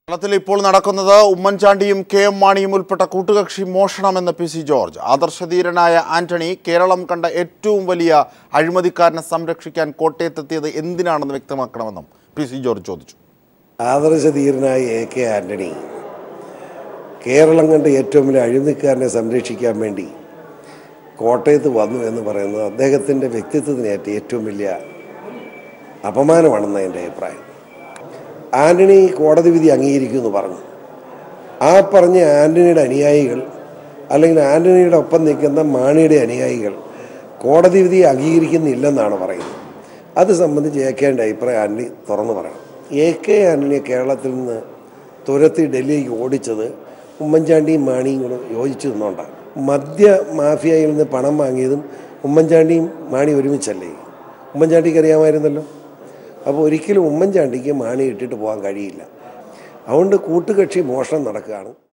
കേരളത്തിൽ ഇപ്പോൾ നടക്കുന്നത് ഉമ്മൻചാണ്ടിയും കെ എം മാണിയും ഉൾപ്പെട്ട കൂട്ടുകക്ഷി മോഷണമെന്ന് പി സി ജോർജ് ആദർശധീരനായ ആന്റണി കേരളം കണ്ട ഏറ്റവും വലിയ അഴിമതിക്കാരനെ സംരക്ഷിക്കാൻ കോട്ടയത്തെത്തിയത് എന്തിനാണെന്ന് വ്യക്തമാക്കണമെന്നും പി സി ജോർജ് ചോദിച്ചു ആദർശധീരനായ എ കെ ആന്റണി കേരളം കണ്ട ഏറ്റവും വലിയ അഴിമതിക്കാരനെ സംരക്ഷിക്കാൻ വേണ്ടി കോട്ടയത്ത് വന്നു എന്ന് പറയുന്നത് അദ്ദേഹത്തിൻ്റെ വ്യക്തിത്വത്തിനേറ്റ ഏറ്റവും വലിയ അപമാനമാണെന്ന് എൻ്റെ അഭിപ്രായം ആന്റണി കോടതി വിധി അംഗീകരിക്കുമെന്ന് പറഞ്ഞു ആ പറഞ്ഞ ആന്റണിയുടെ അനുയായികൾ അല്ലെങ്കിൽ ആന്റണിയുടെ ഒപ്പം നിൽക്കുന്ന മാണിയുടെ അനുയായികൾ കോടതി വിധി അംഗീകരിക്കുന്നില്ലെന്നാണ് പറയുന്നത് അത് സംബന്ധിച്ച് എ കെൻ്റെ അഭിപ്രായം ആന്റണി തുറന്നു പറയണം എ കെ ആന്റണിയെ കേരളത്തിൽ നിന്ന് തുരത്തി ഡൽഹിക്ക് ഓടിച്ചത് ഉമ്മൻചാണ്ടിയും മാണിയും കൂടെ യോജിച്ചു നിന്നുകൊണ്ടാണ് മദ്യ മാഫിയയിൽ നിന്ന് പണം വാങ്ങിയതും ഉമ്മൻചാണ്ടിയും മാണി ഒരുമിച്ചല്ലേ ഉമ്മൻചാണ്ടിക്ക് അറിയാമായിരുന്നല്ലോ അപ്പോൾ ഒരിക്കലും ഉമ്മൻചാണ്ടിക്ക് മാണി ഇട്ടിട്ട് പോകാൻ കഴിയില്ല അതുകൊണ്ട് കൂട്ടുകക്ഷി മോഷണം നടക്കുകയാണ്